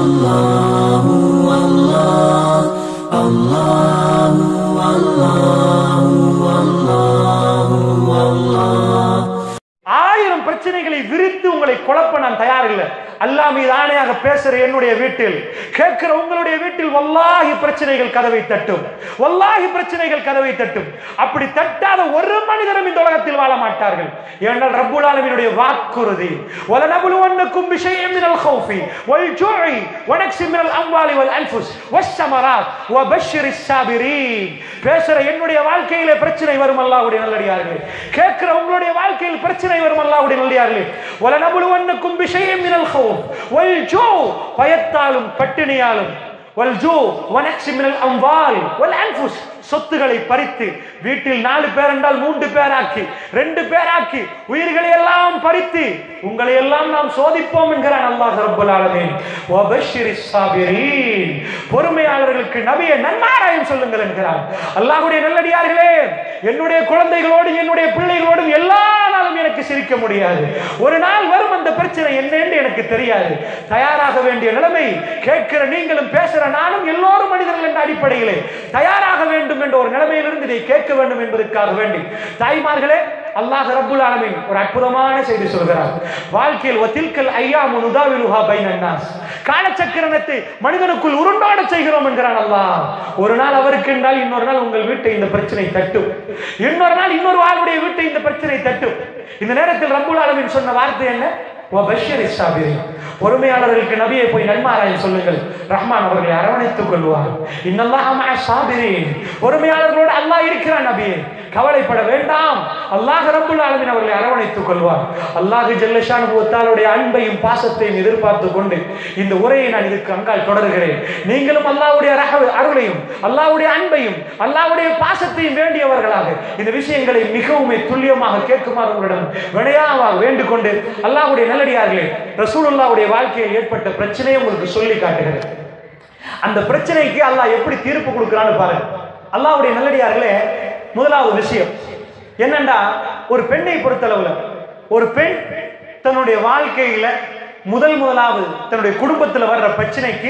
ஆயிரம் பிரச்சனைகளை விரித்து உங்களை குழப்ப நான் தயாரில்லை அல்லாஹ் மீது ஆணையாக பேசுற என்னுடைய வீட்டில் கேட்கிற உங்களுடைய வீட்டில் வல்லாஹி பிரச்சனைகள் கதவை தட்டும் வல்லாஹி பிரச்சனைகள் கதவை தட்டும் அப்படி தட்டாத ஒரு மனிதரும் இந்த உலகத்தில் வாழ மாட்டார்கள் ஏனென்றால் ரப்புல் ஆலமீனுடைய வாக்குறுதி وَلَنَبْلُوَنَّكُمْ بِشَيْءٍ مِنَ الْخَوْفِ وَالْجُوعِ وَنَقْصٍ مِنَ الْأَمْوَالِ وَالْأَنْفُسِ وَالثَّمَرَاتِ وَبَشِّرِ الصَّابِرِينَ பேசுற என்னுடைய வாழ்க்கையிலே பிரச்சனை வரும் அல்லாஹ்வுடைய நல்லடியார்களே கேட்கிற உங்களுடைய வாழ்க்கையில் பிரச்சனை வரும் அல்லாஹ்வுடைய நல்லடியார்களே وَلَنَبْلُوَنَّكُمْ بِشَيْءٍ مِنَ الْخَوْفِ وَالْجُوعِ பயத்தாலும் பட்டினியாலும் வல்ஜூ வனக்ஸி மினல் அம்வால் வல் அன்ஃபுஸ் சொத்துக்களை பறித்து வீட்டில் நாலு பேர் என்றால் மூன்று பேராக்கி ரெண்டு பேராக்கி உயிர்களை எல்லாம் பறித்து உங்களை எல்லாம் நாம் சோதிப்போம் என்கிறான் அல்லாஹ் ரப்பல் ஆலமீன் வபஷிரி சாபிரீன் பொறுமையாளர்களுக்கு நபியை நன்மாராயம் சொல்லுங்கள் என்கிறான் அல்லாஹ்வுடைய நல்லடியார்களே என்னுடைய குழந்தைகளோடு என்னுடைய பிள்ளைகளோடும் எல்லா நாளும் எனக்கு சிரிக்க முடியாது ஒரு நாள் வரும் அந்த பிரச்சனை என்னன்னு எனக்கு தெரியாது தயாராக வேண்டிய நிலைமை கேட்கிற நீங்களும் பேசுற நானும் எல்லோரும் மனிதர்கள் என்ற அடிப்படையிலே தயாராக வேண்டும் என்ற ஒரு நிலைமையிலிருந்து இதை கேட்க வேண்டும் என்பதற்காக வேண்டி தாய்மார்களே அல்லாஹ் ரப்புல் ஆலமீன் ஒரு அற்புதமான செய்தி சொல்கிறார் வாழ்க்கையில் வத்தில்கல் ஐயாமு நுதாவிலுஹா பைனன் நாஸ் காலச்சக்கரத்தை மனிதனுக்குள் உருண்டோட செய்கிறோம் என்கிறான் அல்லாஹ் ஒரு நாள் அவருக்கு என்றால் இன்னொரு நாள் உங்கள் வீட்டை இந்த பிரச்சனை தட்டும் இன்னொரு நாள் இன்னொரு ஆளுடைய வீட்டை இந்த பிரச்சனை தட்டும் இந்த நேரத்தில் ரப்புல் ஆலமீன் சொன்ன வார்த்தை என்ன வபஷிரி சாபிரின் பொறுமையாளர்களுக்கு நபியை போய் நன்மாராயம் சொல்லுங்கள் ரஹ்மான் அவர்களை அரவணைத்துக் கொள்வார் இன்னல்லாஹ் மஅ சாபிரீன் பொறுமையாளர்களோடு அல்லாஹ் இருக்கிறான் நபியே கவலைப்பட வேண்டாம் அல்லாஹ் ரப்புல் ஆலமீன் அவர்களை அரவணைத்துக் கொள்வார் அல்லாஹ் ஜல்லஷானு தாலுடைய அன்பையும் பாசத்தையும் எதிர்பார்த்து கொண்டு இந்த உரையை நான் இதுக்கு அங்கால் தொடர்கிறேன் நீங்களும் அல்லாஹ்வுடைய ரஹ- அருளையும் அல்லாஹ்வுடைய அன்பையும் அல்லாஹ்வுடைய பாசத்தையும் வேண்டியவர்களாக இந்த விஷயங்களை மிகவும் துல்லியமாக கேட்குமாறு உங்களிடம் வினையாக வேண்டிக் கொண்டு அல்லாஹ்வுடைய நல்லடியார்களே ரசூலுல்லாஹ்வுடைய வாழ்க்கையில் ஏற்பட்ட பிரச்சனையை உங்களுக்கு சொல்லி காட்டுகிறேன் அந்த பிரச்சனைக்கு அல்லாஹ் எப்படி தீர்ப்பு கொடுக்கிறான்னு பாருங்க அல்லாஹ்வுடைய நல்லடியார்களே முதலாவது விஷயம் என்னண்டா ஒரு பெண்ணை பொறுத்தளவுல ஒரு பெண் தன்னுடைய வாழ்க்கையில முதல் முதலாவது தன்னுடைய குடும்பத்துல வர்ற பிரச்சனைக்கு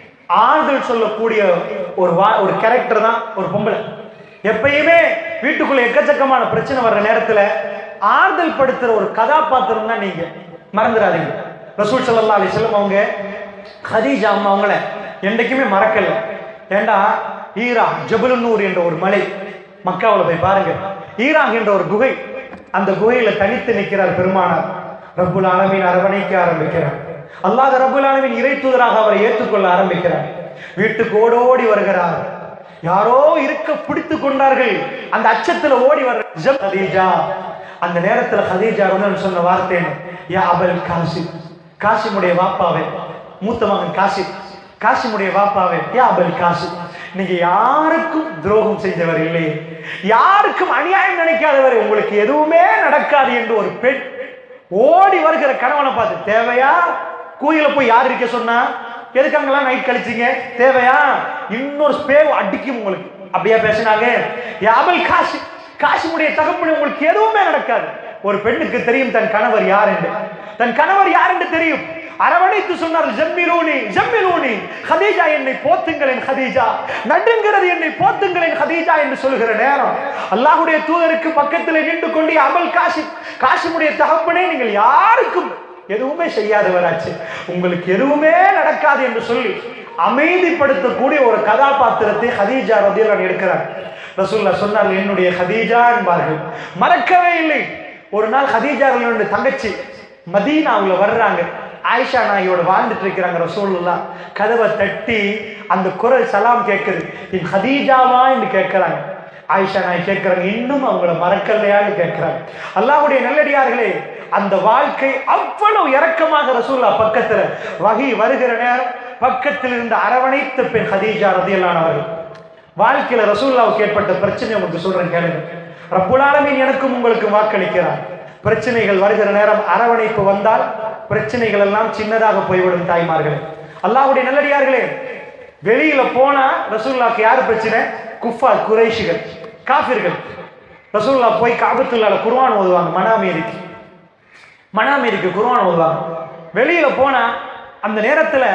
ஆறுதல் சொல்லக்கூடிய ஒரு வா ஒரு கேரக்டர் தான் ஒரு பொம்பளை எப்பயுமே வீட்டுக்குள்ள எக்கச்சக்கமான பிரச்சனை வர்ற நேரத்துல ஆறுதல் படுத்துற ஒரு கதாபாத்திரம் தான் நீங்க மறந்துடாதீங்க ரசூல் ஸல்லல்லாஹு அலைஹி வஸல்லம் அவங்க ஹதீஜா அம்மா அவங்கள என்றைக்குமே மறக்கல ஏண்டா ஈரா ஜபலுன்னூர் என்ற ஒரு மலை மக்காவுல போய் பாருங்க ஈரா என்ற ஒரு குகை அந்த குகையில தனித்து நிற்கிறார் பெருமானார் ரப்புல் ஆலமீன் அரவணைக்க ஆரம்பிக்கிறார் அல்லாஹ் ரப்புல் ஆலமீன் இறை தூதராக அவரை ஏற்றுக்கொள்ள ஆரம்பிக்கிறார் வீட்டுக்கு ஓடோடி வருகிறார் யாரோ இருக்க பிடித்து கொண்டார்கள் அந்த அச்சத்துல ஓடி வர்ற ஜப் ஹதீஜா அந்த நேரத்துல ஹதீஜா வந்து சொன்ன வார்த்தை என்ன? யா அபல் காசிம் காசிமுடைய வாப்பாவே மூத்த மகன் காசிம் காசிமுடைய வாப்பாவே யா அபல் காசிம் நீங்க யாருக்கும் துரோகம் செய்தவர் இல்லை யாருக்கும் அநியாயம் நினைக்காதவர் உங்களுக்கு எதுவுமே நடக்காது என்று ஒரு பெண் ஓடி வருகிற கணவனை பார்த்து தேவையா கூயில போய் யார் இருக்க சொன்னா எதுக்கு அங்கெல்லாம் நைட் கழிச்சீங்க தேவையா இன்னொரு ஸ்பேவ் அடிக்கும் உங்களுக்கு அப்படியா பேசினாங்க யாபல் காசி காசிமுடைய தகப்பன் உங்களுக்கு எதுவுமே நடக்காது ஒரு பெண்ணுக்கு தெரியும் தன் கணவர் யார் என்று தன் கணவர் யார் என்று தெரியும் அரவணைத்து சொன்னார் ஜம்மிலூனி ஜம்மிலூனி ஹதீஜா என்னை போத்துங்களேன் ஹதீஜா நடுங்கிறது என்னை போத்துங்களேன் ஹதீஜா என்று சொல்லுகிற நேரம் அல்லாஹ்வுடைய தூதருக்கு பக்கத்தில் நின்று கொண்டு அமல் காசி காசிமுடைய தகப்பனே நீங்கள் யாருக்கும் எதுவுமே செய்யாதவராச்சு உங்களுக்கு எதுவுமே நடக்காது என்று சொல்லி அமைதிப்படுத்தக்கூடிய ஒரு கதாபாத்திரத்தை ஹதீஜா ரதியல்லான் எடுக்கிறார் ரசூல்லா சொன்னார்கள் என்னுடைய ஹதீஜா என்பார்கள் மறக்கவே இல்லை ஒரு நாள் ஹதீஜா ரலியல்லாஹு தங்கச்சி மதீனாவுல வர்றாங்க ஆயிஷா நாயோட வாழ்ந்துட்டு இருக்கிறாங்க ரசூலுல்லா கதவை தட்டி அந்த குரல் சலாம் கேட்குது என் ஹதீஜாவா என்று கேட்கிறாங்க ஆயிஷா நாய் கேட்கிறாங்க இன்னும் அவங்கள மறக்கலையான்னு கேட்கிறாங்க அல்லாஹ்வுடைய நல்லடியார்களே அந்த வாழ்க்கை அவ்வளவு இரக்கமாக ரசூல்லா பக்கத்துல வகி வருகிற நேரம் பக்கத்தில் இருந்த அரவணைத்த பெண் ஹதீஜா ரதியல்லானவர்கள் வாழ்க்கையில ரசூல்லாவுக்கு ஏற்பட்ட பிரச்சனை உங்களுக்கு சொல்றேன் கேளுங்க ரப்புல் ஆலமீன் எனக்கும் உங்களுக்கும் வாக்களிக்கிறார் பிரச்சனைகள் வருகிற நேரம் அரவணைப்பு வந்தால் பிரச்சனைகள் எல்லாம் சின்னதாக போய்விடும் தாய்மார்களே அல்லாஹ்வுடைய நல்லடியார்களே வெளியில போனா ரசூல்லாக்கு யார் பிரச்சனை குஃபார் குறைஷிகள் காஃபிர்கள் ரசூல்லா போய் காபத்துள்ளால குர்ஆன் ஓதுவாங்க மனாமேரிக்கு மனாமேரிக்கு குர்ஆன் ஓதுவாங்க வெளியில போனா அந்த நேரத்துல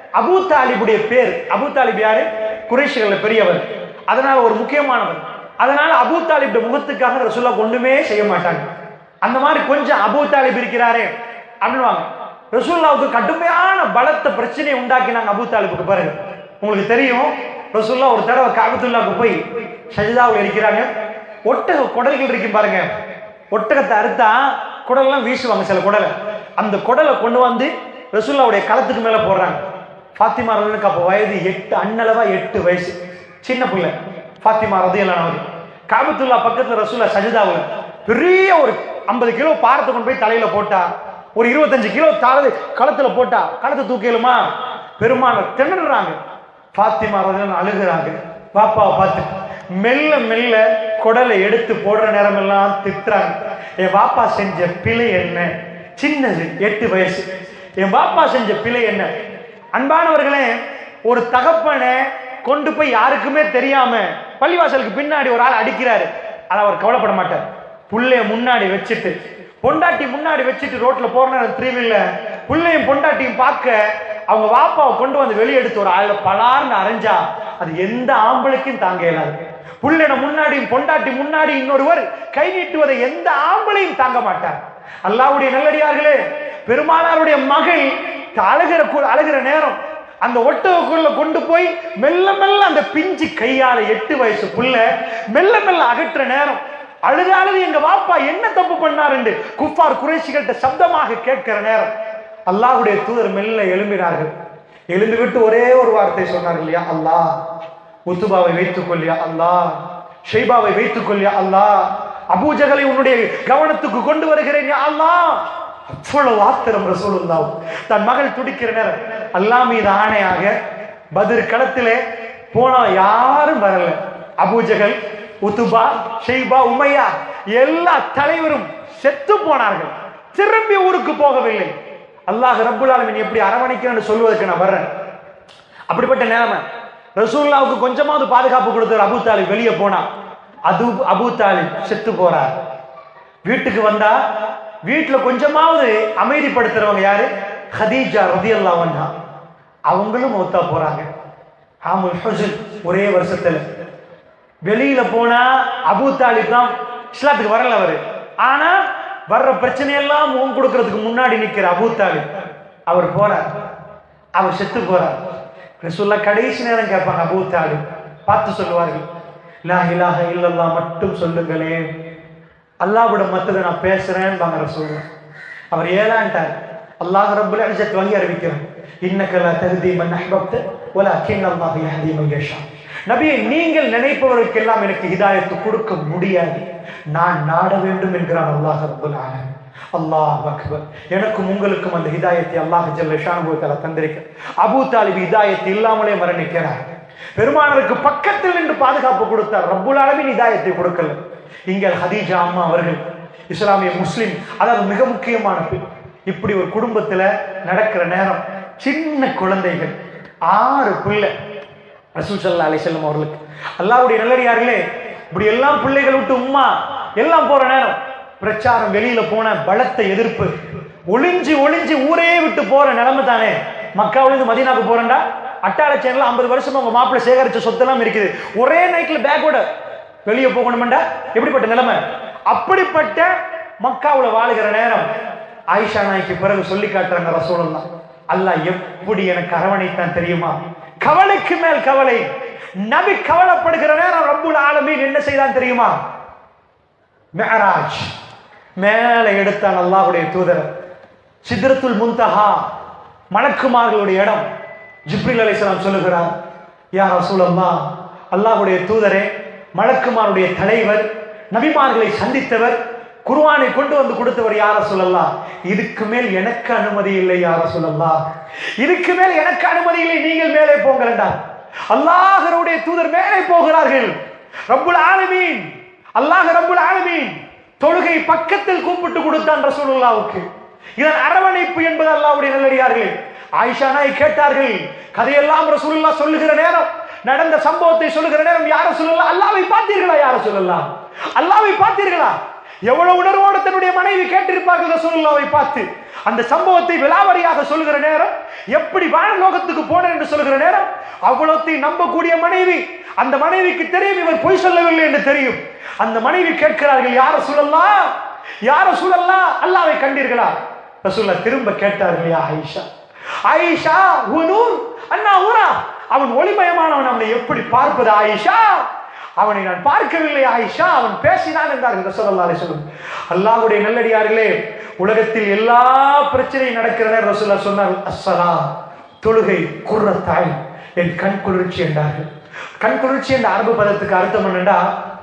அபூ தாலிபுடைய பேர் அபூ தாலிப் யாரு குறைஷிகள்ல பெரியவர் அதனால ஒரு முக்கியமானவர் அதனால அபூ தாலிபுடைய முகத்துக்காக ரசூல்லா ஒண்ணுமே செய்ய மாட்டாங்க அந்த மாதிரி கொஞ்சம் அபூ தாலிப் இருக்கிறாரே அப்படின்வாங்க ரசூல்லாவுக்கு கடுமையான பலத்த பிரச்சனையை உண்டாக்கினாங்க அபூ தாலிபுக்கு பாருங்க உங்களுக்கு தெரியும் ரசூல்லா ஒரு தடவை காபத்துல்லாவுக்கு போய் சஜிதாவில் இருக்கிறாங்க ஒட்டக குடல்கள் இருக்கும் பாருங்க ஒட்டகத்தை அறுத்தா குடல்லாம் வீசுவாங்க சில குடலை அந்த குடலை கொண்டு வந்து ரசூல்லாவுடைய களத்துக்கு மேல போடுறாங்க ஃபாத்திமா ரலியல்லாஹு அப்போ வயது எட்டு அண்ணளவா எட்டு வயசு சின்ன பிள்ளை ஃபாத்திமா ரதியல்லாஹு அவர் காபத்துல்லா பக்கத்துல ரசூல்லா சஜிதாவுல பெரிய ஒரு ஐம்பது கிலோ பாரத்தை கொண்டு போய் தலையில போட்டா ஒரு இருபத்தஞ்சு கிலோ தாளது களத்துல போட்டா களத்தை தூக்கிலுமா பெருமாள் திணறாங்க ஃபாத்திமா ரதியல்லாஹு அழுகுறாங்க பாப்பாவை பார்த்து மெல்ல மெல்ல குடலை எடுத்து போடுற நேரமெல்லாம் திட்டுறாங்க என் பாப்பா செஞ்ச பிழை என்ன சின்னது எட்டு வயசு என் பாப்பா செஞ்ச பிழை என்ன அன்பானவர்களே ஒரு தகப்பனை கொண்டு போய் யாருக்குமே தெரியாம பள்ளிவாசலுக்கு பின்னாடி ஒரு ஆள் அடிக்கிறாரு அதை அவர் கவலைப்பட மாட்டார் புள்ளைய முன்னாடி வச்சுட்டு பொண்டாட்டி முன்னாடி வச்சுட்டு ரோட்ல போற நேரம் த்ரீவில்ல புள்ளையும் பொண்டாட்டியும் பார்க்க அவங்க வாப்பாவை கொண்டு வந்து வெளியே எடுத்து ஒரு ஆள பலார்னு அரைஞ்சா அது எந்த ஆம்பளைக்கும் தாங்க இயலாது புள்ளன முன்னாடியும் பொண்டாட்டி முன்னாடி இன்னொருவர் கை நீட்டுவதை எந்த ஆம்பளையும் தாங்க மாட்டார் அல்லாவுடைய நல்லடியார்களே பெருமானாருடைய மகள் அழுகிற கு- அழுகிற நேரம் அந்த ஒட்டகக்குள்ள கொண்டு போய் மெல்ல மெல்ல அந்த பிஞ்சு கையால எட்டு வயசு புள்ள மெல்ல மெல்ல அகற்ற நேரம் அழுது அழுது எங்க வாப்பா என்ன தப்பு பண்ணாருண்டு குஃபார் குறைசிகள்கிட்ட சப்தமாக கேட்கிற நேரம் அல்லாஹ்வுடைய தூதர் மெல்ல எழும்பினார்கள் எழுந்து விட்டு ஒரே ஒரு வார்த்தை சொன்னார்கள் இல்லையா அல்லாஹ் உத்துபாவை வைத்துக் கொள்ளியா அல்லாஹ் ஷைபாவை வைத்துக் கொள்ளியா அல்லாஹ் அபூஜகளை உன்னுடைய கவனத்துக்கு கொண்டு வருகிறேன் யா அல்லாஹ் அவ்வளவு ஆத்திரம் ரசூலுல்லாஹ் தன் மகள் துடிக்கிற நேரம் அல்லாஹ் மீது ஆணையாக பதிர் களத்திலே போனா யாரும் வரல அபூஜகல் உத்துபா ஷெய்பா உமையா எல்லா தலைவரும் செத்து போனார்கள் திரும்பி ஊருக்கு போகவில்லை அல்லாஹ் ரப்புல் ஆலமீன் எப்படி அரவணைக்கிறேன்னு சொல்வதற்கு நான் வர்றேன் அப்படிப்பட்ட நிலைமை ரசூல்லாவுக்கு கொஞ்சமாவது பாதுகாப்பு கொடுத்தார் அபூ தாலிப் வெளியே போனா அது அபூ தாலிப் செத்து போறார் வீட்டுக்கு வந்தா வீட்டுல கொஞ்சமாவது அமைதிப்படுத்துறவங்க யாரு ஹதீஜா ரதியல்லாஹு அன்ஹா அவங்களும் மௌத்தா போறாங்க ஆமுல் ஹுஸ்ன் ஒரே வருஷத்துல வெளியில போனா அபூ தாலிப் தான் இஸ்லாத்துக்கு வரல அவரு ஆனா வர்ற பிரச்சனையெல்லாம் முகம் கொடுக்கறதுக்கு முன்னாடி நிக்கிற அபூ தாலிப் அவர் போறார் அவர் செத்து போறார் ரசூல்லா கடைசி நேரம் கேட்பாங்க அபூ தாலிப் பார்த்து சொல்லுவார்கள் லா இலாஹ இல்லல்லாஹ் மட்டும் சொல்லுங்களேன் அல்லாஹ்விடம் மத்ததை நான் பேசுறேன் பாங்க ரசூல் அவர் ஏழான்ட்டார் அல்லாஹ் ரப்புல் இஸ்ஸத் வழி அறிவிக்கிறார் இன்னக லா தஹ்தி மன் அஹ்பப்த வலக்கின் அல்லாஹ் யஹ்தி மன் யஷா நபியே நீங்கள் நினைப்பவருக்கெல்லாம் எனக்கு ஹிதாயத்து கொடுக்க முடியாது நான் நாட வேண்டும் என்கிறான் அல்லாஹ் ரப்புல் ஆலமீன் அல்லாஹ் அக்பர் எனக்கும் உங்களுக்கும் அந்த ஹிதாயத்தை அல்லாஹ் ஜல்ல ஷானுபவத்தால தந்திருக்க அபூ தாலிப் ஹிதாயத்து இல்லாமலே மரணிக்கிறார் பெருமானருக்கு பக்கத்தில் நின்று பாதுகாப்பு கொடுத்தார் ரப்புல் ஆலமீன் ஹிதாயத்தை கொடுக்கல இங்கே ஹதீஜா அம்மா அவர்கள் இஸ்லாமிய முஸ்லிம் அதாவது மிக முக்கியமான பெண் இப்படி ஒரு குடும்பத்துல நடக்கிற நேரம் சின்ன குழந்தைகள் ஆறு பிள்ளை ரசூல் ஸல்லல்லாஹு அலைஹி வஸல்லம் அவர்களுக்கு அல்லாஹ்வுடைய நல்லடியார்களே இப்படி எல்லாம் பிள்ளைகள் விட்டு உம்மா எல்லாம் போற நேரம் பிரச்சாரம் வெளியில போன பலத்த எதிர்ப்பு ஒளிஞ்சு ஒளிஞ்சு ஊரே விட்டு போற நிலைமை தானே மக்காவிலிருந்து மதீனாக்கு போறேன்டா அட்டாள சேனல் ஐம்பது வருஷமா உங்க மாப்பிள்ளை சேகரிச்ச சொத்தெல்லாம் இருக்குது ஒரே நைட்ல பேக்கோட வெளியே போகணுமெண்டா எப்படிப்பட்ட நிலைமை அப்படிப்பட்ட மக்காவுல வாழுகிற நேரம் ஆயிஷா நாய்க்கு பிறகு சொல்லி காட்டுறாங்க ரசூலுல்லாஹ் அல்லாஹ் எப்படி எனக்கு அரவணைத்தான் தெரியுமா கவலைக்கு மேல் கவலை நபி கவலைப்படுகிற நேரம் ரப்புல் ஆலமீன் என்ன செய்தான் தெரியுமா மெஹராஜ் மேல எடுத்தான் அல்லாஹ்வுடைய தூதர் சித்ரத்துல் முன்தஹா மலக்குமார்களுடைய இடம் ஜிப்ரில் அலைஹிஸ்ஸலாம் சொல்லுகிறார் யா ரசூலல்லாஹ் அல்லாஹ்வுடைய தூதரே மலக்குமாருடைய தலைவர் நபிமார்களை சந்தித்தவர் குர்ஆனை கொண்டு வந்து கொடுத்தவர் யார சொல்லலாம் இதுக்கு மேல் எனக்கு அனுமதி இல்லை யார சொல்லலாம் இதுக்கு மேல் எனக்கு அனுமதி இல்லை நீங்கள் மேலே போங்களா அல்லாஹருடைய தூதர் மேலே போகிறார்கள் ரப்புல் ஆலமீன் அல்லாஹ் ரப்புல் ஆலமீன் தொழுகை பக்கத்தில் கூப்பிட்டு கொடுத்தான் ரசூலுல்லாவுக்கு இதன் அரவணைப்பு என்பது அல்லாஹ்வுடைய நல்லடியார்கள் ஆயிஷா நாய் கேட்டார்கள் கதையெல்லாம் ரசூலுல்லா சொல்லுகிற நேரம் நடந்த சம்பவத்தை சொல்லுகிற நேரம் யார சொல்லலாம் அல்லாவை பார்த்தீர்களா யார சொல்லலாம் அல்லாவை பார்த்தீர்களா எவ்வளவு உணர்வோடு தன்னுடைய மனைவி கேட்டிருப்பார்கள் ரசூலுல்லாவை பார்த்து அந்த சம்பவத்தை விலாவரியாக சொல்லுகிற நேரம் எப்படி வானலோகத்துக்கு போனேன் என்று சொல்லுகிற நேரம் அவ்வளோத்தையும் நம்பக்கூடிய மனைவி அந்த மனைவிக்கு தெரியும் இவர் பொய் சொல்லவில்லை என்று தெரியும் அந்த மனைவி கேட்கிறார்கள் யார சொல்லலாம் யார சொல்லலாம் அல்லாவை கண்டீர்களா ரசூல்லா திரும்ப கேட்டார்கள் யா ஆயிஷா ஆயிஷா உனூர் அண்ணா ஊரா அவன் ஒளிமயமானவன் அவனை எப்படி பார்ப்பது ஆயிஷா அவனை நான் பார்க்கவில்லை ஆயிஷா அவன் பேசினான் என்றார்கள் ரசூலுல்லாஹி அலைஹி வஸல்லம் அல்லாஹ்வுடைய நல்லடியார்களே உலகத்தில் எல்லா பிரச்சனையும் நடக்கிற நேரம் ரசூலுல்லாஹ் சொன்னார் அஸ்ஸலா தொழுகை குர்ரத்தாய் என் கண் குளிர்ச்சி என்றார்கள் கண் குளிர்ச்சி என்ற அரபு பதத்துக்கு அர்த்தம் என்னண்டா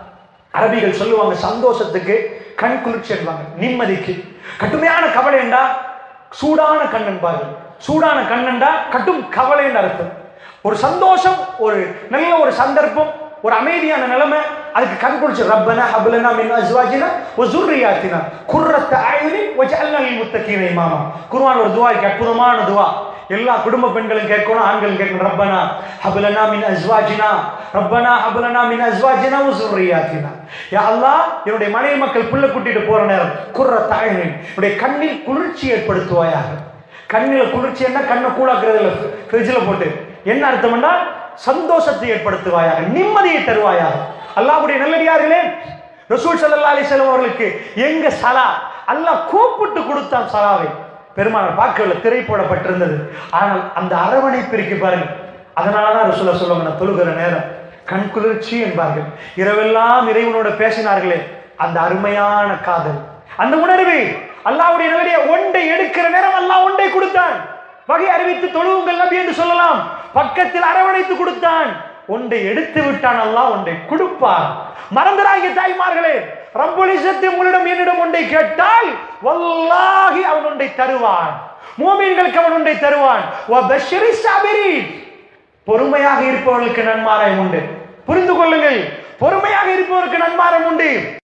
அரபிகள் சொல்லுவாங்க சந்தோஷத்துக்கு கண் குளிர்ச்சி என்பாங்க நிம்மதிக்கு கடுமையான கவலை என்றா சூடான கண் என்பார்கள் சூடான கண் என்றா கட்டும் கவலை என்ற அர்த்தம் ஒரு சந்தோஷம் ஒரு நல்ல ஒரு சந்தர்ப்பம் ஒரு அமைதியான நிலைமை அதுக்கு கண் குளிர்ச்சி ரப்பனா ஹப்லனா மின் அஸ்வாஜினா வ ஸுர்ரியாத்தினா குர்ரத்த அயுனி வஜஅல்னா லில் முத்தகீன இமாமா குர்ஆன் ஒரு துஆ இருக்கு அற்புதமான துஆ எல்லா குடும்ப பெண்களும் கேட்கணும் ஆண்களும் கேட்கணும் ரப்பனா ஹப்லனா மின் அஸ்வாஜினா ரப்பனா ஹப்லனா மின் அஸ்வாஜினா வ ஸுர்ரியாத்தினா யா அல்லாஹ் என்னுடைய மனைவி மக்கள் புள்ள கூட்டிட்டு போற நேரம் குர்ரத்த அயுனி என்னுடைய கண்ணில் குளிர்ச்சி ஏற்படுத்துவாயாக கண்ணில் குளிர்ச்சி என்ன கண்ணை கூழாக்குறது இல்லை ஃப்ரிட்ஜில் போட்டு என்ன அர்த்தம்னா சந்தோஷத்தை ஏற்படுத்துவாயாக நிம்மதியை தருவாயாக அல்லாஹ்வுடைய நல்லடியார்களே ரசூல் ஸல்லல்லாஹு அலைஹி வஸல்லம் அவர்களுக்கு எங்க சலா அல்லாஹ் கூப்பிட்டு கொடுத்தான் சலாவை பெருமானார் பார்க்கவில்லை திரை போடப்பட்டிருந்தது ஆனால் அந்த அரவணைப்பிற்கு பாருங்க அதனால தான் ரசூலா சொல்லுவாங்க நான் தொழுகிற நேரம் கண் குளிர்ச்சி என்பார்கள் இரவெல்லாம் இறைவனோட பேசினார்களே அந்த அருமையான காதல் அந்த உணர்வு அல்லாஹ்வுடைய நல்லடிய ஒன்றை எடுக்கிற நேரம் அல்லாஹ் ஒன்றை கொடுத்தான் வகை அறிவித்து தொழுவுங்கள் நபி என்று சொல்லலாம் பக்கத்தில் அரவணைத்து கொடுத்தான் ஒன்றை எடுத்து விட்டான் அல்லாஹ் ஒன்றை கொடுப்பான் மறந்துடாங்க தாய்மார்களே ரப்புல் இஸ்ஸத்து உங்களிடம் என்னிடம் ஒன்றை கேட்டால் வல்லாஹி அவன் ஒன்றை தருவான் மூமீன்களுக்கு அவன் ஒன்றை தருவான் வ பஷ்ஷிரி சாபிரீன் பொறுமையாக இருப்பவர்களுக்கு நன்மாராயம் உண்டு புரிந்து கொள்ளுங்கள் பொறுமையாக இருப்பவருக்கு நன்மாரம் உண்டு